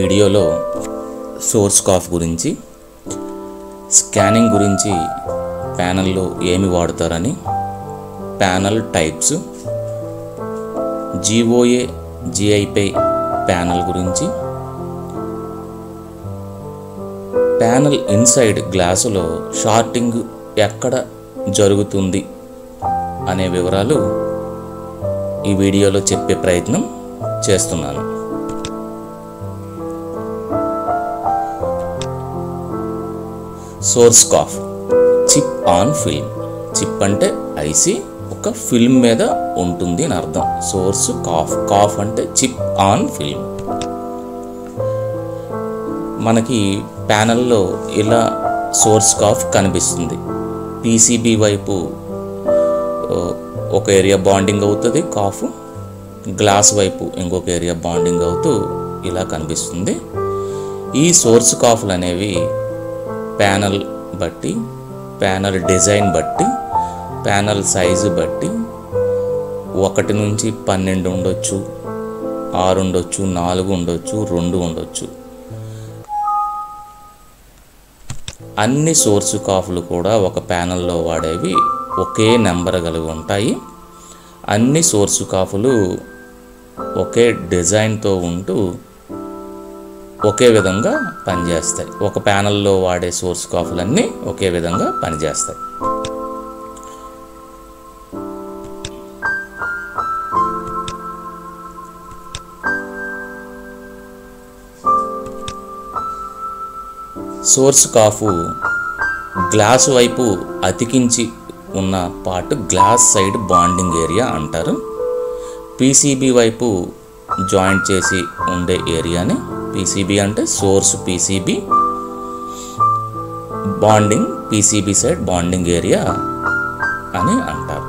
వీడియోలో source cough గురించి scanning గురించి ప్యానల్లో ఏమి వాడతారని ప్యానల్ టైప్స్ జీఓఏ జిఐపై ప్యానల్ గురించి ప్యానల్ ఇన్సైడ్ గ్లాసులో షార్టింగ్ ఎక్కడ జరుగుతుంది అనే వివరాలు ఈ వీడియోలో చెప్పే ప్రయత్నం చేస్తున్నాను source COF chip on film chip అంటే ఐసి ఒక ఫిల్మ్ మీద ఉంటుంది అని అర్థం సోర్స్ కాఫ్ కాఫ్ అంటే చిప్ ఆన్ ఫిల్మ్ మనకి ప్యానల్లో ఇలా సోర్స్ కాఫ్ కనిపిస్తుంది పీసీబీ వైపు ఓ, ఒక ఏరియా బాండింగ్ అవుతుంది కాఫ్ గ్లాస్ వైపు ఇంకొక ఏరియా బాండింగ్ అవుతూ ఇలా కనిపిస్తుంది ఈ సోర్స్ కాఫ్లు అనేవి ప్యానల్ బట్టి ప్యానల్ డిజైన్ బట్టి ప్యానల్ సైజు బట్టి ఒకటి నుంచి పన్నెండు ఉండొచ్చు ఆరు ఉండొచ్చు నాలుగు ఉండొచ్చు రెండు ఉండొచ్చు అన్ని సోర్సు కాఫ్లు కూడా ఒక ప్యానల్లో వాడేవి ఒకే నెంబర్ కలిగి ఉంటాయి అన్ని సోర్సు కాఫ్లు ఒకే డిజైన్తో ఉంటూ ఒకే విధంగా పనిచేస్తాయి ఒక ప్యానల్లో వాడే సోర్స్ కాఫ్లన్నీ ఒకే విధంగా పనిచేస్తాయి సోర్స్ కాఫు గ్లాస్ వైపు అతికించి ఉన్న part glass side bonding area అంటారు పీసీబీ వైపు జాయింట్ చేసి ఉండే ఏరియాని పీసీబీ అంటే source PCB bonding PCB side bonding area అని అంటారు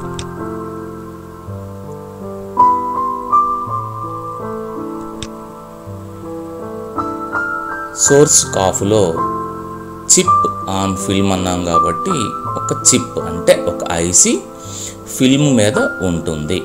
సోర్స్ కాఫ్లో చిప్ ఆన్ ఫిల్మ్ అన్నాం కాబట్టి ఒక చిప్ అంటే ఒక ఐసి ఫిల్మ్ మీద ఉంటుంది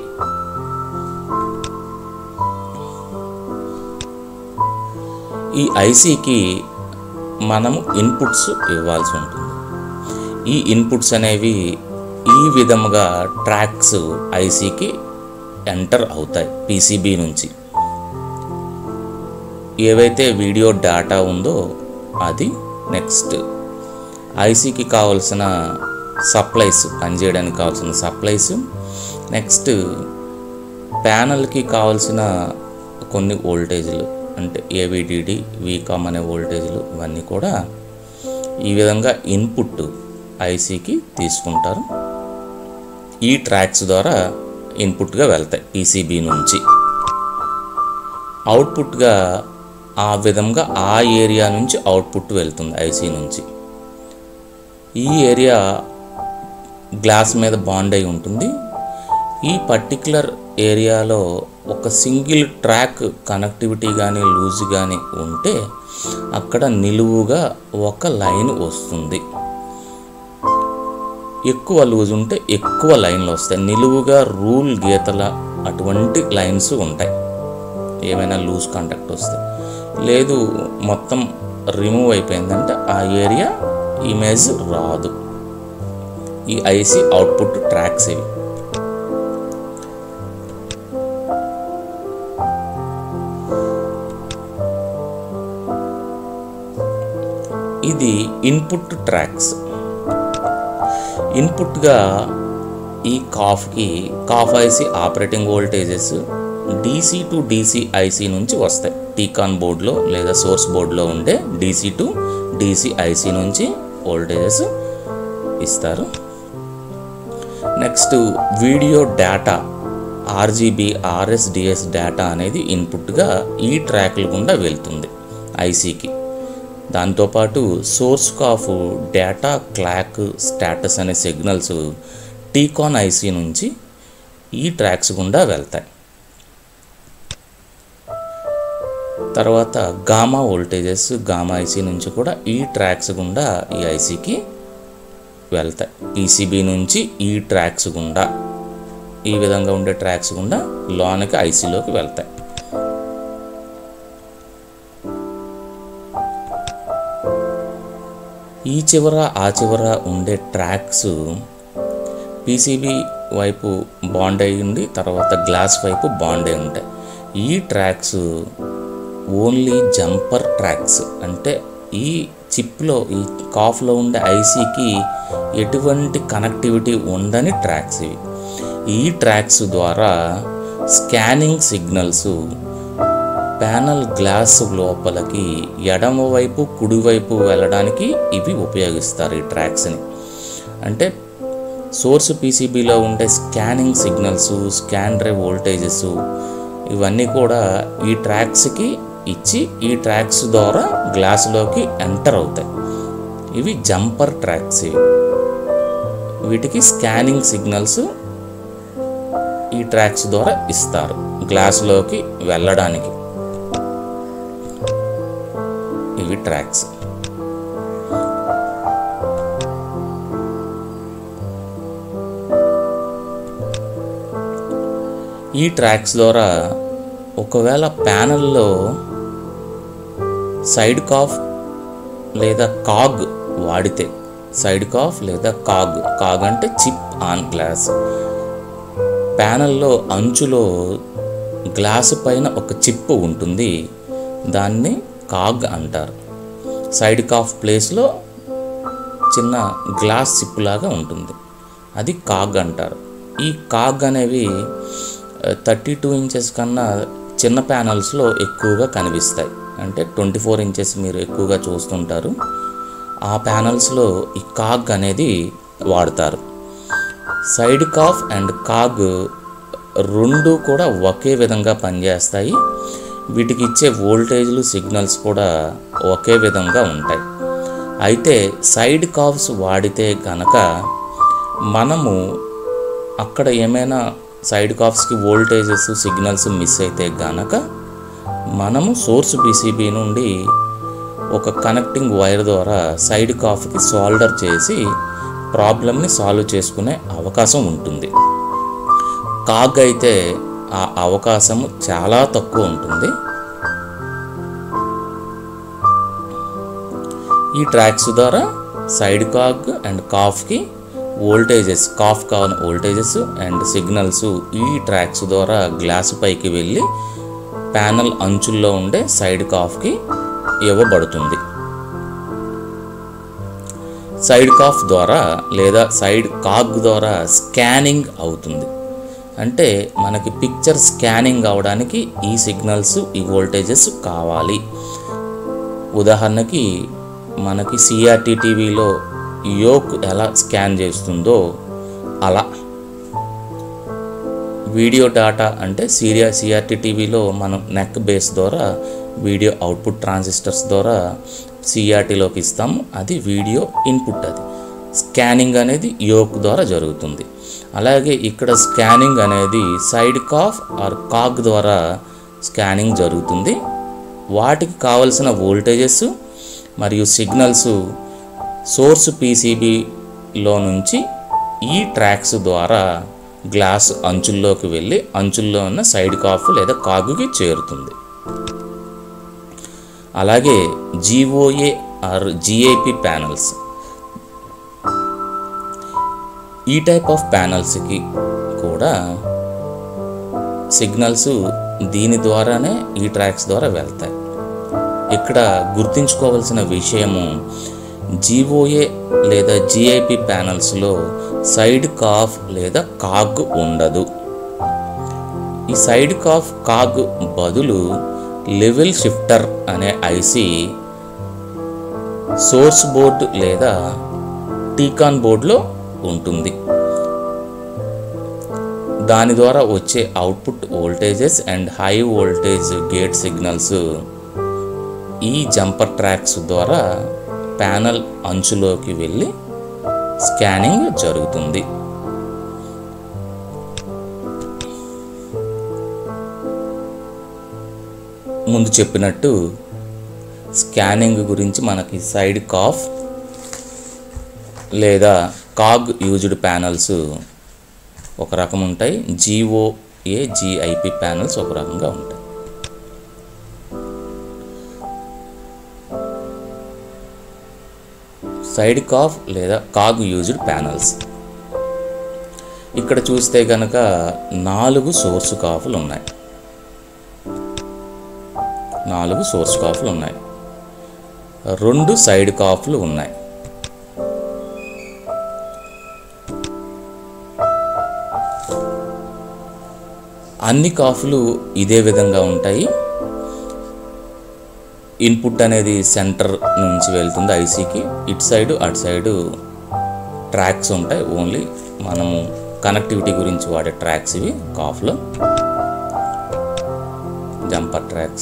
ఈ ఐసీకి మనము ఇన్పుట్స్ ఇవ్వాల్సి ఉంటుంది ఈ ఇన్పుట్స్ అనేవి ఈ విధముగా ట్రాక్స్ ఐసీకి ఎంటర్ అవుతాయి పీసీబీ నుంచి ఏవైతే వీడియో డేటా ఉందో అది నెక్స్ట్ ఐసీకి కావాల్సిన సప్లైస్ పనిచేయడానికి కావాల్సిన సప్లైస్ నెక్స్ట్ ప్యానల్కి కావాల్సిన కొన్ని వోల్టేజ్లు అంటే ఏవిడిడి వీకామ్ అనే వోల్టేజ్లు ఇవన్నీ కూడా ఈ విధంగా ఇన్పుట్ ఐసీకి తీసుకుంటారు ఈ ట్రాక్స్ ద్వారా ఇన్పుట్గా వెళ్తాయి పీసీబీ నుంచి అవుట్పుట్గా ఆ విధంగా ఆ ఏరియా నుంచి అవుట్పుట్ వెళ్తుంది ఐసీ నుంచి ఈ ఏరియా గ్లాస్ మీద బాండ్ అయి ఉంటుంది ఈ పర్టికులర్ ఏరియాలో ఒక సింగిల్ ట్రాక్ కనెక్టివిటీ కానీ లూజ్ కానీ ఉంటే అక్కడ నిలువుగా ఒక లైన్ వస్తుంది ఎక్కువ లూజ్ ఉంటే ఎక్కువ లైన్లు వస్తాయి నిలువుగా రూల్ గీతల అటువంటి లైన్స్ ఉంటాయి ఏమైనా లూజ్ కాంటాక్ట్ వస్తే లేదు మొత్తం రిమూవ్ అయిపోయిందంటే ఆ ఏరియా ఇమేజ్ రాదు ఈ ఐసి అవుట్పుట్ ట్రాక్స్ ఇవి ఇది ఇన్పుట్ ట్రాక్స్ ఇన్పుట్గా ఈ కాఫ్కి COF IC operating voltages DC to DC IC నుంచి వస్తాయి టీకాన్ బోర్డులో లేదా సోర్స్ బోర్డులో ఉండే డీసీ టు డీసీ ఐసి నుంచి వోల్టేజెస్ ఇస్తారు next video data RGB RSDS data అనేది ఇన్పుట్గా ఈ ట్రాక్ల గుండా వెళ్తుంది ఐసీకి దాంతోపాటు source COF data clock status అనే సిగ్నల్స్ టీకాన్ ఐసీ నుంచి ఈ ట్రాక్స్ గుండా వెళ్తాయి తర్వాత గామా వోల్టేజెస్ గామా ఐసీ నుంచి కూడా ఈ ట్రాక్స్ గుండా ఈ ఐసీకి వెళ్తాయి పీసీబీ నుంచి ఈ ట్రాక్స్ గుండా ఈ విధంగా ఉండే ట్రాక్స్ గుండా లోనికి ఐసీలోకి వెళ్తాయి ఈ చివర ఆ చివర ఉండే ట్రాక్స్ పీసీబీ వైపు బాండ్ అయి ఉండి తర్వాత గ్లాస్ వైపు బాండ్ అయి ఉంటాయి ఈ ట్రాక్స్ ఓన్లీ జంపర్ ట్రాక్స్ అంటే ఈ చిప్లో ఈ కాఫ్లో ఉండే ఐసీకి ఎటువంటి కనెక్టివిటీ ఉండని ట్రాక్స్ ఇవి ఈ ట్రాక్స్ ద్వారా స్కానింగ్ సిగ్నల్స్ ప్యానల్ గ్లాస్ లోపలికి ఎడమవైపు కుడివైపు వెళ్ళడానికి ఇవి ఉపయోగిస్తారు ఈ ట్రాక్స్ని అంటే సోర్స్ పీసీబీలో ఉండే scanning signals scan drive voltages ఇవన్నీ కూడా ఈ ట్రాక్స్కి ఇచ్చి ఈ ట్రాక్స్ ద్వారా గ్లాసులోకి ఎంటర్ అవుతాయి ఇవి జంపర్ ట్రాక్స్ ఇవి వీటికి స్కానింగ్ సిగ్నల్స్ ఈ ట్రాక్స్ ద్వారా ఇస్తారు గ్లాసులోకి వెళ్ళడానికి ఇవి ట్రాక్స్ ఈ ట్రాక్స్ ద్వారా ఒకవేళ ప్యానల్లో సైడ్ కాఫ్ లేదా కాగ్ వాడితే సైడ్ కాఫ్ లేదా కాగ్ కాగ్ అంటే చిప్ ఆన్ గ్లాస్ ప్యానల్లో అంచులో గ్లాసు పైన ఒక చిప్ ఉంటుంది దాన్ని కాగ్ అంటారు సైడ్ కాఫ్ ప్లేస్లో చిన్న గ్లాస్ చిప్ లాగా ఉంటుంది అది కాగ్ అంటారు ఈ కాగ్ అనేవి థర్టీ టూ ఇంచెస్ కన్నా చిన్న ప్యానల్స్లో ఎక్కువగా కనిపిస్తాయి అంటే ట్వంటీ ఫోర్ ఇంచెస్ మీరు ఎక్కువగా చూస్తుంటారు ఆ ప్యానల్స్లో ఈ కాగ్ అనేది వాడతారు సైడ్ కాఫ్ అండ్ కాగ్ రెండు కూడా ఒకే విధంగా పనిచేస్తాయి వీటికి ఇచ్చే వోల్టేజ్లు సిగ్నల్స్ కూడా ఒకే విధంగా ఉంటాయి అయితే సైడ్ కాఫ్స్ వాడితే కనుక మనము అక్కడ ఏమైనా సైడ్ కాఫ్స్కి వోల్టేజెస్ సిగ్నల్స్ మిస్ అయితే గనక మనము సోర్స్ పీసీబీ నుండి ఒక కనెక్టింగ్ వైర్ ద్వారా సైడ్ కాఫ్కి సాల్డర్ చేసి ప్రాబ్లమ్ని సాల్వ్ చేసుకునే అవకాశం ఉంటుంది కాగ్ అయితే ఆ అవకాశం చాలా తక్కువ ఉంటుంది ఈ ట్రాక్స్ ద్వారా సైడ్ కాగ్ అండ్ కాఫ్కి వోల్టేజెస్ కాఫ్ కావాలని వోల్టేజెస్ అండ్ సిగ్నల్స్ ఈ ట్రాక్స్ ద్వారా గ్లాస్ పైకి వెళ్ళి ప్యానల్ అంచుల్లో ఉండే సైడ్ కాఫ్కి ఇవ్వబడుతుంది సైడ్ కాఫ్ ద్వారా లేదా సైడ్ కాగ్ ద్వారా స్కానింగ్ అవుతుంది అంటే మనకి పిక్చర్ స్కానింగ్ అవడానికి ఈ సిగ్నల్స్ ఈ వోల్టేజెస్ కావాలి ఉదాహరణకి మనకి సిఆర్టీ టీవీలో యోక్ ఎలా స్కాన్ చేస్తుందో అలా వీడియో డాటా అంటే సీరియా సిఆర్టీ టీవీలో మనం నెక్ బేస్ ద్వారా వీడియో అవుట్పుట్ ట్రాన్సిస్టర్స్ ద్వారా సిఆర్టీలోకి ఇస్తాము అది వీడియో ఇన్పుట్ అది స్కానింగ్ అనేది యోక్ ద్వారా జరుగుతుంది అలాగే ఇక్కడ స్కానింగ్ అనేది సైడ్ కాఫ్ ఆర్ కాగ్ ద్వారా స్కానింగ్ జరుగుతుంది వాటికి కావలసిన వోల్టేజెస్ మరియు సిగ్నల్స్ సోర్స్ పీసీబీలో నుంచి ఈ ట్రాక్స్ ద్వారా గ్లాస్ అంచుల్లోకి వెళ్ళి అంచుల్లో ఉన్న సైడ్ కాఫ్ లేదా కాగుకి చేరుతుంది అలాగే జీఓఏ ఆర్ జిఐపి ప్యానల్స్ ఈ టైప్ ఆఫ్ ప్యానల్స్కి కూడా సిగ్నల్స్ దీని ద్వారానే ఈ ట్రాక్స్ ద్వారా వెళ్తాయి ఇక్కడ గుర్తుంచుకోవాల్సిన విషయము జీఓఏ లేదా జిఐపి ప్యానల్స్లో సైడ్ కాఫ్ లేదా కాగ్ ఉండదు ఈ సైడ్ కాఫ్ కాగ్ బదులు లెవెల్ షిఫ్టర్ అనే ఐసి సోర్స్ బోర్డు లేదా టీకాన్ బోర్డులో ఉంటుంది దాని ద్వారా వచ్చే output voltages and high voltage gate signals ఈ జంపర్ ట్రాక్స్ ద్వారా ప్యానల్ అంచులోకి వెళ్ళి స్కానింగ్ జరుగుతుంది ముందు చెప్పినట్టు స్కానింగ్ గురించి మనకి సైడ్ కాఫ్ లేదా కాగ్ యూజ్డ్ ప్యానల్స్ ఒక రకం ఉంటాయి జిఓఏ జిఐపి ప్యానల్స్ ఒక రకంగా ఉంటాయి సైడ్ కాఫ్ లేదా కాగ్ యూజ్డ్ ప్యానల్స్ ఇక్కడ చూస్తే కనుక నాలుగు సోర్స్ కాఫ్లు ఉన్నాయి నాలుగు సోర్స్ కాఫ్లు ఉన్నాయి రెండు సైడ్ కాఫ్లు ఉన్నాయి అన్ని కాఫ్లు ఇదే విధంగా ఉంటాయి ఇన్పుట్ అనేది సెంటర్ నుంచి వెళ్తుంది ఐసీకి ఇటు సైడు అటు సైడు ట్రాక్స్ ఉంటాయి ఓన్లీ మనము కనెక్టివిటీ గురించి వాడే ట్రాక్స్ ఇవి కాఫ్లో జంపర్ ట్రాక్స్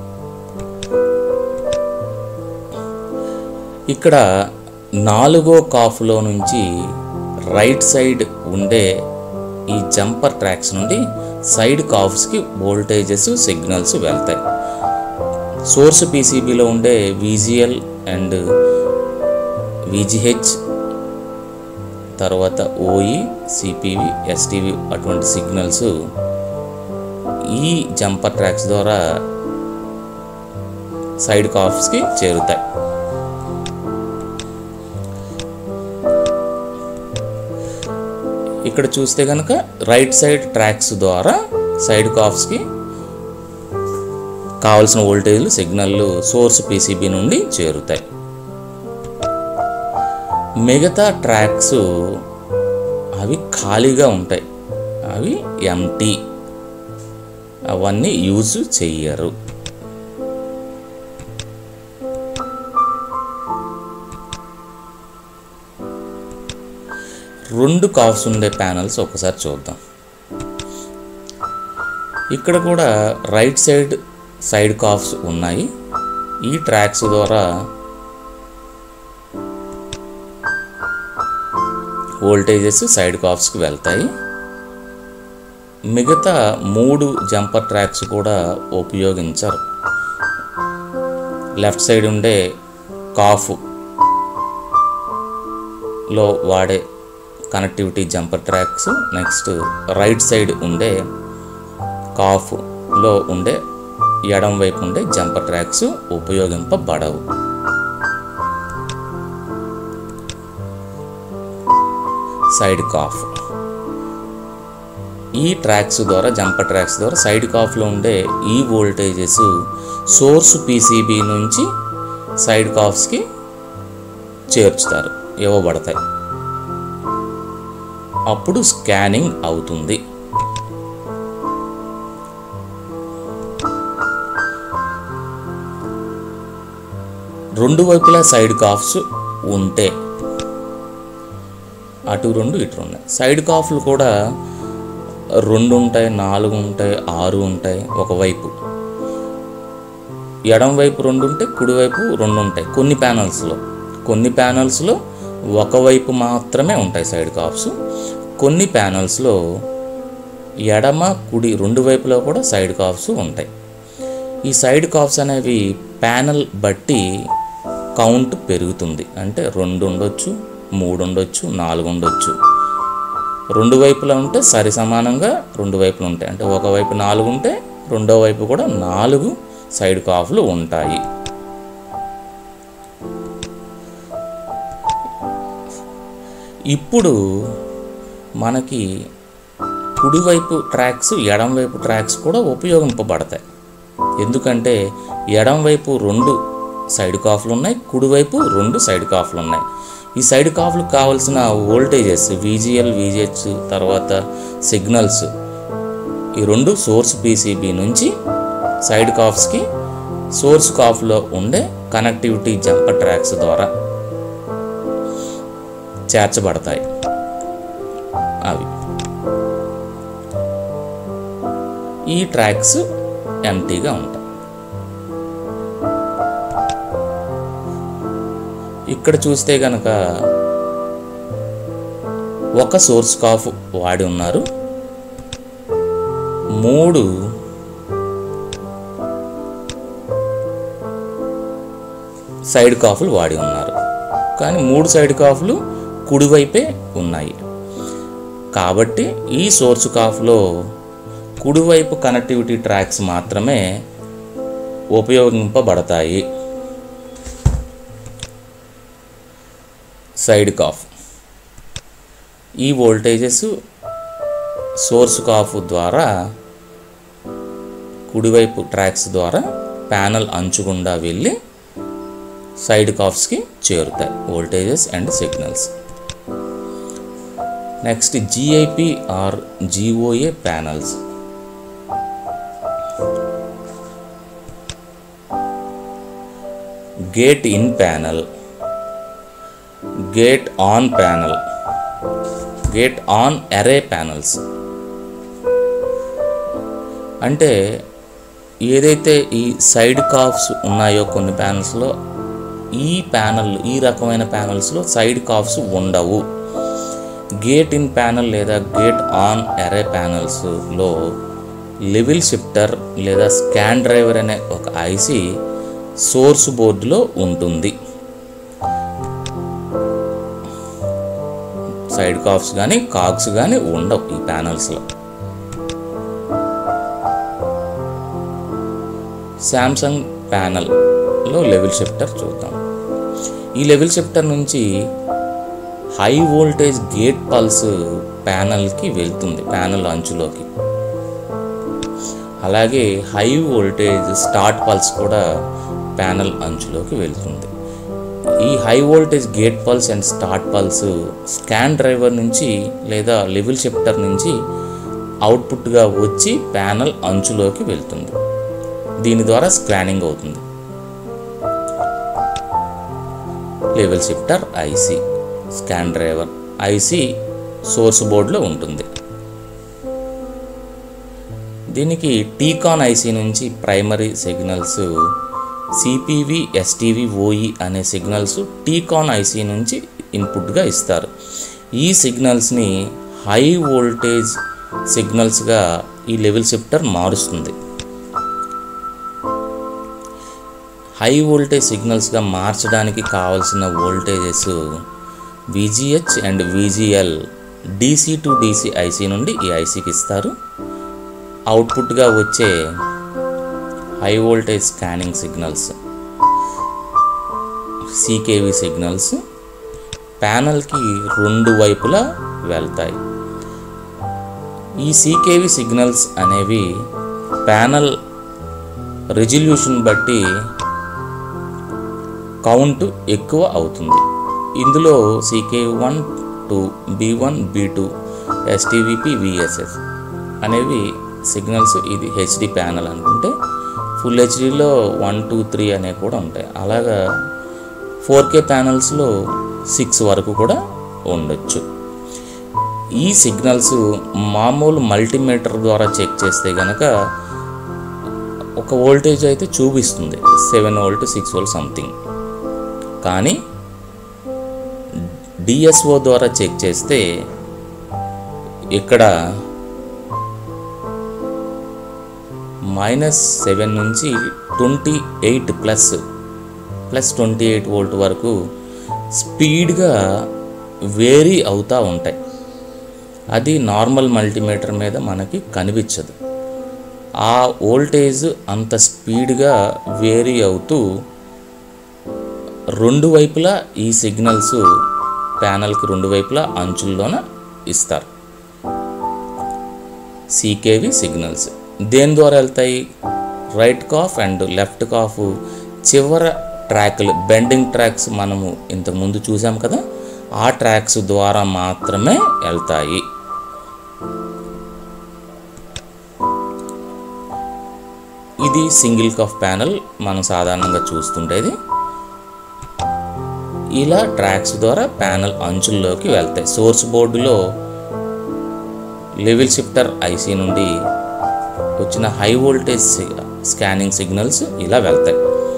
ఇక్కడ నాలుగో కాఫ్లో నుంచి రైట్ సైడ్ ఉండే ఈ జంపర్ ట్రాక్స్ నుండి సైడ్ కాఫ్స్కి వోల్టేజెస్ సిగ్నల్స్ వెళ్తాయి సోర్స్ పీసీబీలో ఉండే విజిఎల్ అండ్ విజిహెచ్ తర్వాత ఓఈ సిపివి ఎస్టీవి అటువంటి సిగ్నల్స్ ఈ జంపర్ ట్రాక్స్ ద్వారా సైడ్ కాఫ్స్కి చేరుతాయి ఇక్కడ చూస్తే కనుక రైట్ సైడ్ ట్రాక్స్ ద్వారా సైడ్ కాఫ్స్కి కావలసిన వోల్టేజ్లు సిగ్నల్లు సోర్స్ పీసీబీ నుండి చేరుతాయి మిగతా ట్రాక్స్ అవి ఖాళీగా ఉంటాయి అవి ఎంటీ అవన్నీ యూజ్ చెయ్యరు రెండు కాఫ్స్ ఉండే ప్యానల్స్ ఒకసారి చూద్దాం ఇక్కడ కూడా రైట్ సైడ్ సైడ్ కాఫ్స్ ఉన్నాయి ఈ ట్రాక్స్ ద్వారా వోల్టేజెస్ సైడ్ కాఫ్స్కి వెళ్తాయి మిగతా మూడు జంపర్ ట్రాక్స్ కూడా ఉపయోగించరు లెఫ్ట్ సైడ్ ఉండే కాఫ్ లో వాడే connectivity jumper tracks next right side ఉండే కాఫ్లో ఉండే ఎడం వైపు ఉండే జంపర్ ట్రాక్స్ ఉపయోగింపబడవు సైడ్ కాఫ్ ఈ ట్రాక్స్ ద్వారా జంపర్ ట్రాక్స్ ద్వారా సైడ్ కాఫ్లో ఉండే ఈ వోల్టేజెస్ సోర్స్ పీసీబీ నుంచి సైడ్ కాఫ్స్కి చేర్చుతారు ఇవ్వబడతాయి అప్పుడు స్కానింగ్ అవుతుంది రెండు వైపులా సైడ్ కాఫ్స్ ఉంటే అటు రెండు ఇటు ఉన్నాయి సైడ్ కాఫ్లు కూడా రెండు ఉంటాయి నాలుగు ఉంటాయి ఆరు ఉంటాయి ఒకవైపు ఎడం వైపు రెండు ఉంటే కుడివైపు రెండు ఉంటాయి కొన్ని ప్యానల్స్లో కొన్ని ప్యానల్స్లో ఒకవైపు మాత్రమే ఉంటాయి సైడ్ కాఫ్స్ కొన్ని ప్యానల్స్లో ఎడమ కుడి రెండు వైపులో కూడా సైడ్ కాఫ్స్ ఉంటాయి ఈ సైడ్ కాఫ్స్ అనేవి ప్యానల్ బట్టి కౌంట్ పెరుగుతుంది అంటే రెండు ఉండొచ్చు మూడు ఉండొచ్చు నాలుగు ఉండొచ్చు రెండు వైపులా ఉంటే సరి సమానంగా రెండు వైపులు ఉంటాయి అంటే ఒకవైపు నాలుగు ఉంటే రెండో వైపు కూడా నాలుగు సైడ్ కాఫ్లు ఉంటాయి ఇప్పుడు మనకి కుడివైపు ట్రాక్స్ ఎడం వైపు ట్రాక్స్ కూడా ఉపయోగింపబడతాయి ఎందుకంటే ఎడం వైపు రెండు సైడ్ కాఫ్లు ఉన్నాయి కుడివైపు రెండు సైడ్ కాఫ్లు ఉన్నాయి ఈ సైడ్ కాఫ్లకు కావాల్సిన వోల్టేజెస్ విజిఎల్ విజిహెచ్ తర్వాత సిగ్నల్స్ ఈ రెండు సోర్స్ పీసీబీ నుంచి సైడ్ కాఫ్స్కి సోర్స్ కాఫ్లో ఉండే కనెక్టివిటీ జంపర్ ట్రాక్స్ ద్వారా చేర్చబడతాయి అవి ఈ ట్రాక్స్ ఎంటీగా ఉంటాయి ఇక్కడ చూస్తే కనుక ఒక సోర్స్ కాఫ్ వాడి ఉన్నారు మూడు సైడ్ కాఫ్లు వాడి ఉన్నారు కానీ మూడు సైడ్ కాఫ్లు కుడివైపే ఉన్నాయి కాబట్టి ఈ సోర్స్ కాఫ్లో కుడివైపు కనెక్టివిటీ ట్రాక్స్ మాత్రమే ఉపయోగింపబడతాయి సైడ్ కాఫ్ ఈ వోల్టేజెస్ సోర్స్ కాఫ్ ద్వారా కుడివైపు ట్రాక్స్ ద్వారా ప్యానల్ అంచు గుండా వెళ్ళి సైడ్ కాఫ్స్కి చేరుతాయి voltages and signals next GIP or GOA panels gate in panel gate on panel gate on array panels అంటే ఏదైతే ఈ సైడ్ కాఫ్స్ ఉన్నాయో కొన్ని ప్యానల్స్లో ఈ ప్యానల్ ఈ రకమైన ప్యానల్స్లో సైడ్ కాఫ్స్ ఉండవు గేట్ ఇన్ ప్యానల్ లేదా గేట్ ఆన్ అరే ప్యానల్స్లో లెవెల్ షిఫ్టర్ లేదా స్కాన్ డ్రైవర్ అనే ఒక ఐసి సోర్స్ బోర్డులో ఉంటుంది సైడ్ కాఫ్స్ కానీ కాక్స్ కానీ ఉండవు ఈ ప్యానల్స్లో శాంసంగ్ ప్యానల్లో లెవెల్ షిఫ్టర్ చూద్దాం ఈ లెవెల్ షిఫ్టర్ నుంచి హై వోల్టేజ్ గేట్ పల్స్ ప్యానల్కి వెళ్తుంది ప్యానల్ అంచులోకి అలాగే హై వోల్టేజ్ స్టార్ట్ పల్స్ కూడా ప్యానల్ అంచులోకి వెళ్తుంది ఈ high voltage gate pulse and start pulse scan driver నుంచి లేదా లెవెల్ షిఫ్టర్ నుంచి అవుట్పుట్గా వచ్చి ప్యానల్ అంచులోకి వెళ్తుంది దీని ద్వారా స్కానింగ్ అవుతుంది level shifter IC scan driver IC source బోర్డులో ఉంటుంది దీనికి టీకాన్ ఐసి నుంచి primary signals CPV STV OE అనే సిగ్నల్స్ టీకాన్ ఐసి నుంచి ఇన్పుట్గా ఇస్తారు ఈ సిగ్నల్స్ని హై వోల్టేజ్ సిగ్నల్స్గా ఈ లెవెల్ షిఫ్టర్ మారుస్తుంది హై వోల్టేజ్ సిగ్నల్స్గా మార్చడానికి కావలసిన voltages VGH and VGL DC to DC IC నుండి ఈ ఐసీకి ఇస్తారు అవుట్పుట్గా వచ్చే high voltage scanning signals CKV signals ప్యానల్కి రెండు వైపులా వెళ్తాయి ఈ సీకేవి సిగ్నల్స్ అనేవి ప్యానల్ రెజల్యూషన్ బట్టి కౌంట్ ఎక్కువ అవుతుంది ఇందులో CK one two B one B two STVP VSS అనేవి సిగ్నల్స్ ఇది హెచ్డి ప్యానల్ అనుకుంటే ఫుల్ హెచ్డిలో వన్ టూ త్రీ అనేవి కూడా ఉంటాయి అలాగా ఫోర్ కే ప్యానల్స్లో సిక్స్ వరకు కూడా ఉండొచ్చు ఈ సిగ్నల్స్ మామూలు మల్టీమీటర్ ద్వారా చెక్ చేస్తే కనుక ఒక వోల్టేజ్ అయితే చూపిస్తుంది seven volt six volt something కానీ డిఎస్ఓ ద్వారా చెక్ చేస్తే ఇక్కడ మైనస్ సెవెన్ నుంచి twenty eight plus plus twenty eight volt వరకు స్పీడ్గా వేరీ అవుతూ ఉంటాయి అది నార్మల్ మల్టీమీటర్ మీద మనకి కనిపించదు ఆ వోల్టేజ్ అంత స్పీడ్గా వేరీ అవుతూ రెండు వైపులా ఈ సిగ్నల్స్ ప్యానల్కి రెండు వైపులా అంచుల్లోన ఇస్తారు సీకేవి సిగ్నల్స్ దేని ద్వారా వెళ్తాయి right COF and left COF చివర ట్రాక్లు బెండింగ్ ట్రాక్స్ మనము ఇంతకుముందు చూసాం కదా ఆ ట్రాక్స్ ద్వారా మాత్రమే వెళ్తాయి ఇది సింగిల్ కఫ్ ప్యానల్ మనం సాధారణంగా చూస్తుండేది ఇలా ట్రాక్స్ ద్వారా ప్యానల్ అంచుల్లోకి వెళ్తాయి సోర్స్ బోర్డులో లెవెల్ షిఫ్టర్ ఐసీ నుండి వచ్చిన హై వోల్టేజ్ స్కానింగ్ సిగ్నల్స్ ఇలా వెళ్తాయి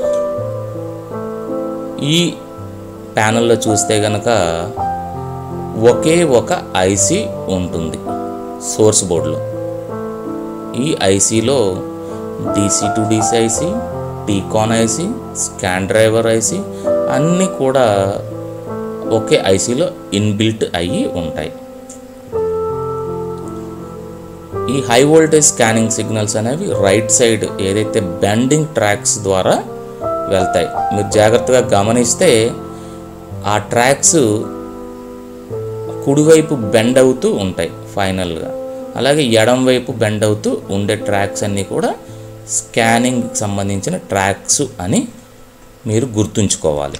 ఈ ప్యానల్లో చూస్తే గనక ఒకే ఒక ఐసీ ఉంటుంది సోర్స్ బోర్డులో ఈ ఐసీలో DC to DC IC TCON IC scan driver IC అన్నీ కూడా ఒకే ఐసీలో ఇన్బిల్ట్ అయ్యి ఉంటాయి ఈ హై వోల్టేజ్ స్కానింగ్ సిగ్నల్స్ అనేవి రైట్ సైడ్ ఏదైతే బెండింగ్ ట్రాక్స్ ద్వారా వెళ్తాయి మీరు జాగ్రత్తగా గమనిస్తే ఆ ట్రాక్స్ కుడివైపు బెండ్ అవుతూ ఉంటాయి ఫైనల్గా అలాగే ఎడం వైపు బెండ్ అవుతూ ఉండే ట్రాక్స్ అన్నీ కూడా స్కానింగ్ సంబంధించిన ట్రాక్స్ అని మీరు గుర్తుంచుకోవాలి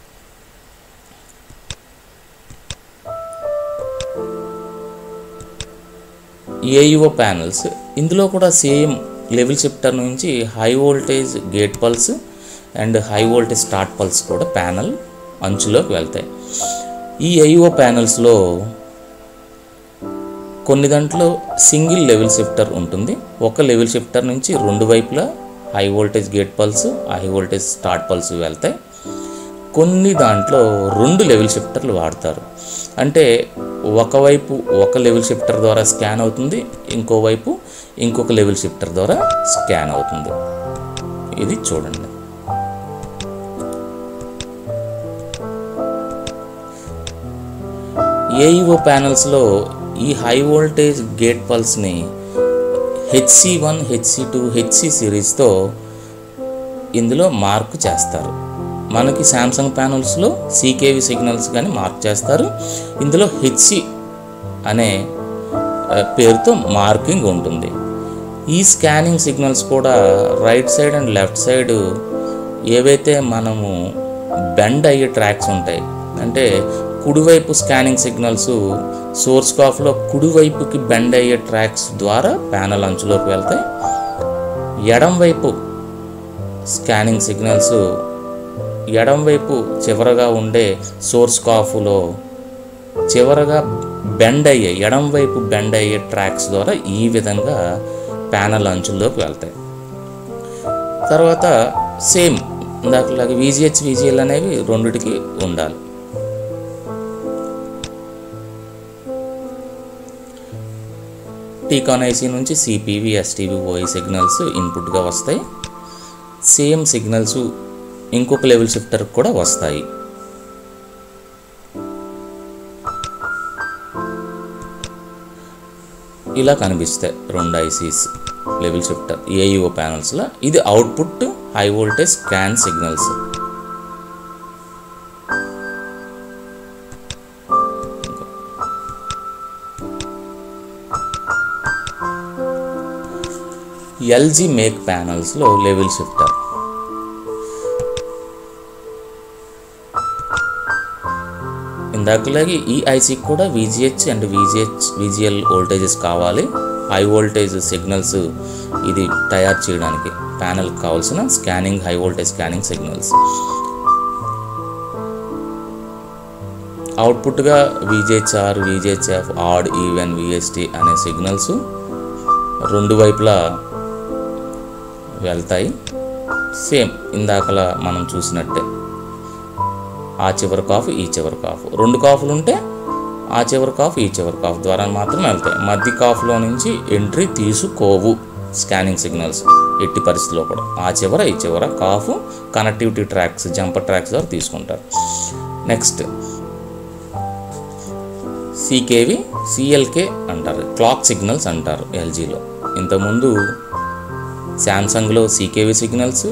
ఏయుఓ ప్యానల్స్ ఇందులో కూడా సేమ్ లెవెల్ షిఫ్టర్ నుంచి high voltage gate pulse and high voltage start pulse కూడా ప్యానల్ అంచులోకి వెళ్తాయి ఈ ఐఓ ప్యానల్స్లో కొన్ని దాంట్లో సింగిల్ లెవెల్ షిఫ్టర్ ఉంటుంది ఒక లెవెల్ షిఫ్టర్ నుంచి రెండు వైపులా high voltage gate pulse high voltage start pulse వెళ్తాయి కొన్ని దాంట్లో రెండు లెవెల్ షిఫ్టర్లు వాడతారు అంటే ఒకవైపు ఒక లెవెల్ షిఫ్టర్ ద్వారా స్కాన్ అవుతుంది ఇంకోవైపు ఇంకొక లెవెల్ షిఫ్టర్ ద్వారా స్కాన్ అవుతుంది ఇది చూడండి ఏఈఓ ప్యానల్స్లో ఈ హై వోల్టేజ్ గేట్ పల్స్ని HC one HC two HC సిరీస్తో ఇందులో మార్క్ చేస్తారు మనకి శాంసంగ్ ప్యానల్స్లో సీకేవి సిగ్నల్స్ కానీ మార్క్ చేస్తారు ఇందులో హెచ్సి అనే ఆ, పేరుతో మార్కింగ్ ఉంటుంది ఈ స్కానింగ్ సిగ్నల్స్ కూడా right side and left side ఏవైతే మనము బెండ్ అయ్యే ట్రాక్స్ ఉంటాయి అంటే కుడివైపు స్కానింగ్ సిగ్నల్స్ సోర్స్ కాఫ్లో కుడివైపుకి బెండ్ అయ్యే ట్రాక్స్ ద్వారా ప్యానల్ అంచులోకి వెళ్తాయి ఎడం వైపు స్కానింగ్ సిగ్నల్స్ ఎడం వైపు చివరగా ఉండే సోర్స్ కాఫ్లో చివరగా బెండ్ అయ్యే ఎడం వైపు బెండ్ అయ్యే ట్రాక్స్ ద్వారా ఈ విధంగా ప్యానల్ అంచుల్లోకి వెళ్తాయి తర్వాత సేమ్ ఇందాకలాగా విజిహెచ్ విజిఎల్ అనేవి రెండిటికి ఉండాలి టీకాన్ ఐసీ నుంచి సిపివి ఎస్టీవి ఓఐ సిగ్నల్స్ ఇన్పుట్గా వస్తాయి సేమ్ సిగ్నల్స్ ఇంకొక లెవెల్ షిఫ్టర్ కూడా వస్తాయి ఇలా కనిపిస్తాయి రెండు ఐసీస్ లెవెల్ షిఫ్టర్ ఏఈఓ ప్యానల్స్లో ఇది output high voltage scan signals LG make ప్యానల్స్లో లెవెల్ షిఫ్టర్ ఇందాకలాగే ఈ ఐసీకి కూడా VGH and VGH VGL voltages కావాలి హై వోల్టేజ్ సిగ్నల్స్ ఇది తయారు చేయడానికి ప్యానల్కి కావాల్సిన scanning high voltage scanning signals అవుట్పుట్గా VGHR VGHF odd even VST అనే సిగ్నల్స్ రెండు వైపులా వెళ్తాయి సేమ్ ఇందాకలా మనం చూసినట్టే ఆ చివరి కాఫ్ ఈ చివరి కాఫ్ రెండు కాఫ్లు ఉంటే ఆ చివరి కాఫ్ ఈ చివరి కాఫ్ ద్వారా మాత్రం వెళ్తాయి మధ్య కాఫ్లో నుంచి ఎంట్రీ తీసుకోవు స్కానింగ్ సిగ్నల్స్ ఎట్టి పరిస్థితిలో కూడా ఆ చివర ఈ చివర COF connectivity tracks jumper tracks ద్వారా తీసుకుంటారు నెక్స్ట్ సీకేవి సిఎల్కే అంటారు క్లాక్ సిగ్నల్స్ అంటారు ఎల్జీలో ఇంతకుముందు శాంసంగ్లో సీకేవి సిగ్నల్స్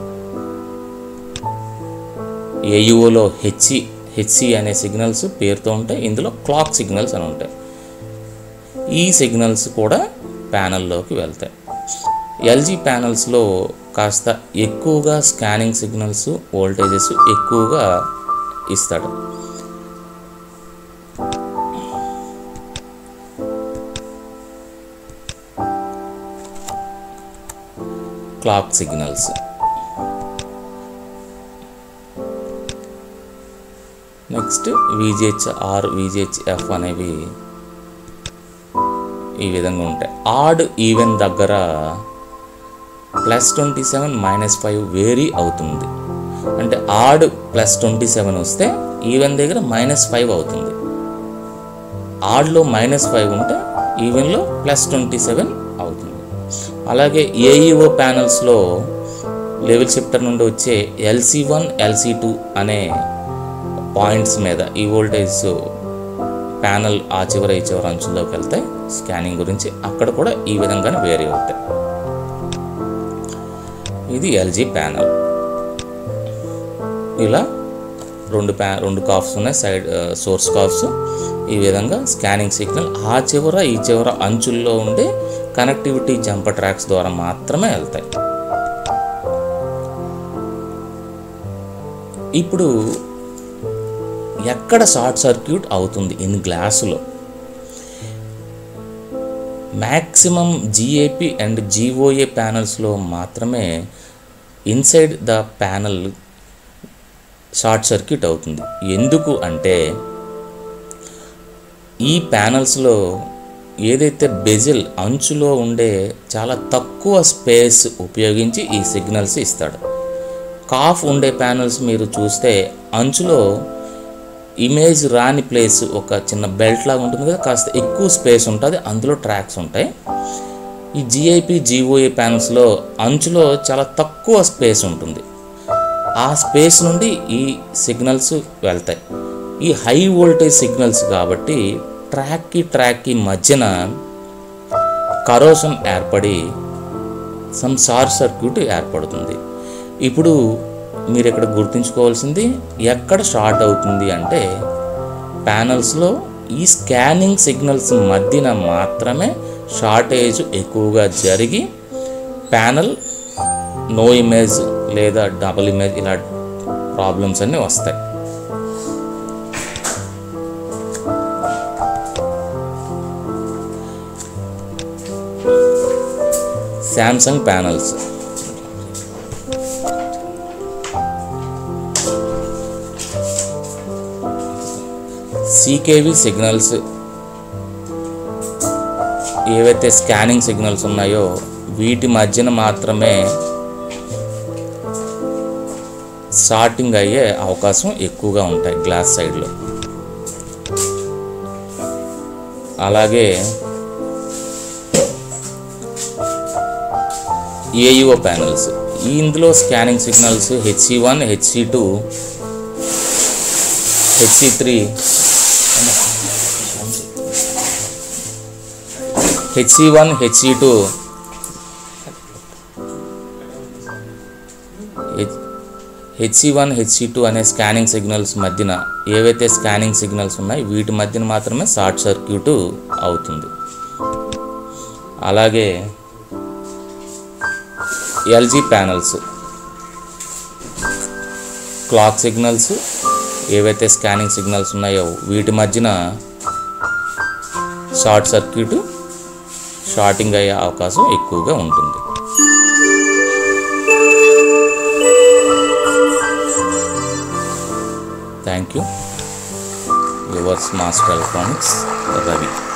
ఏయుఓలో హెచ్సి హెచ్సి అనే సిగ్నల్స్ పేరుతో ఉంటాయి ఇందులో క్లాక్ సిగ్నల్స్ అని ఉంటాయి ఈ సిగ్నల్స్ కూడా ప్యానల్లోకి వెళ్తాయి ఎల్జీ ప్యానల్స్లో కాస్త ఎక్కువగా స్కానింగ్ సిగ్నల్స్ వోల్టేజెస్ ఎక్కువగా ఇస్తాడు clock signals next VGH R VGH F అనేవి ఈ విధంగా ఉంటాయి ఆడ్ ఈవెన్ దగ్గర plus twenty seven minus five vary అవుతుంది అంటే ఆడ్ ప్లస్ ట్వంటీ సెవెన్ వస్తే ఈవెన్ దగ్గర మైనస్ ఫైవ్ అవుతుంది ఆడ్లో మైనస్ ఫైవ్ ఉంటే ఈవెన్లో ప్లస్ ట్వంటీ సెవెన్ అవుతుంది అలాగే ఏఈఓ ప్యానల్స్లో లెవెల్ షిఫ్టర్ నుండి వచ్చే ఎల్సి వన్ ఎల్సి టూ అనే పాయింట్స్ మీద ఈ వోల్టేజ్ ప్యానల్ ఆ చివర ఈ చివర అంచుల్లోకి వెళ్తాయి స్కానింగ్ గురించి అక్కడ కూడా ఈ విధంగానే వేరీ అవుతాయి ఇది ఎల్జీ ప్యానల్ ఇలా రెండు ప్యా రెండు కాఫ్స్ ఉన్నాయి సైడ్ సోర్స్ కాఫ్స్ ఈ విధంగా స్కానింగ్ సిగ్నల్ ఆ చివర ఈ చివర అంచుల్లో ఉండే కనెక్టివిటీ జంపర్ ట్రాక్స్ ద్వారా మాత్రమే వెళ్తాయి ఇప్పుడు ఎక్కడ షార్ట్ సర్క్యూట్ అవుతుంది ఇన్ గ్లాసులో మ్యాక్సిమం జిఏపి అండ్ జిఓఏ ప్యానల్స్లో మాత్రమే inside the panel short circuit అవుతుంది ఎందుకు అంటే ఈ ప్యానల్స్లో ఏదైతే బెజిల్ అంచులో ఉండే చాలా తక్కువ స్పేస్ ఉపయోగించి ఈ సిగ్నల్స్ ఇస్తాడు కాఫ్ ఉండే ప్యానల్స్ మీరు చూస్తే అంచులో ఇమేజ్ రాని ప్లేస్ ఒక చిన్న బెల్ట్ లాగా ఉంటుంది కదా కాస్త ఎక్కువ స్పేస్ ఉంటుంది అందులో ట్రాక్స్ ఉంటాయి ఈ జిఐపి జిఓఏ ప్యానల్స్లో అంచులో చాలా తక్కువ స్పేస్ ఉంటుంది ఆ స్పేస్ నుండి ఈ సిగ్నల్స్ వెళ్తాయి ఈ హై వోల్టేజ్ సిగ్నల్స్ కాబట్టి ట్రాక్కి ట్రాక్కి మధ్యన కరోషన్ ఏర్పడి సమ్ షార్ట్ సర్క్యూట్ ఏర్పడుతుంది ఇప్పుడు మీరు ఇక్కడ గుర్తుంచుకోవాల్సింది ఎక్కడ షార్ట్ అవుతుంది అంటే ప్యానల్స్లో ఈ స్కానింగ్ సిగ్నల్స్ మధ్యన మాత్రమే షార్టేజ్ ఎక్కువగా జరిగి ప్యానల్ నో ఇమేజ్ లేదా డబుల్ ఇమేజ్ ఇలా ప్రాబ్లమ్స్ అన్నీ వస్తాయి శాంసంగ్ ప్యానల్స్ సీకేవి సిగ్నల్స్ ఏవైతే స్కానింగ్ సిగ్నల్స్ ఉన్నాయో వీటి మధ్యన మాత్రమే షార్టింగ్ అయ్యే అవకాశం ఎక్కువగా ఉంటాయి గ్లాస్ సైడ్లో అలాగే ఏయుఓ ప్యానల్స్ ఇందులో scanning signals HC one HC two HC three HC one HC two HC one HC two అనే స్కానింగ్ సిగ్నల్స్ మధ్యన ఏవైతే స్కానింగ్ సిగ్నల్స్ ఉన్నాయో వీటి మధ్యన మాత్రమే షార్ట్ సర్క్యూట్ అవుతుంది అలాగే ఎల్జీ ప్యానల్స్ క్లాక్ సిగ్నల్స్ ఏవైతే స్కానింగ్ సిగ్నల్స్ ఉన్నాయో వీటి మధ్యన షార్ట్ సర్క్యూట్ షార్టింగ్ అయ్యే అవకాశం ఎక్కువగా ఉంటుంది thank you yours Master Electronics Ravi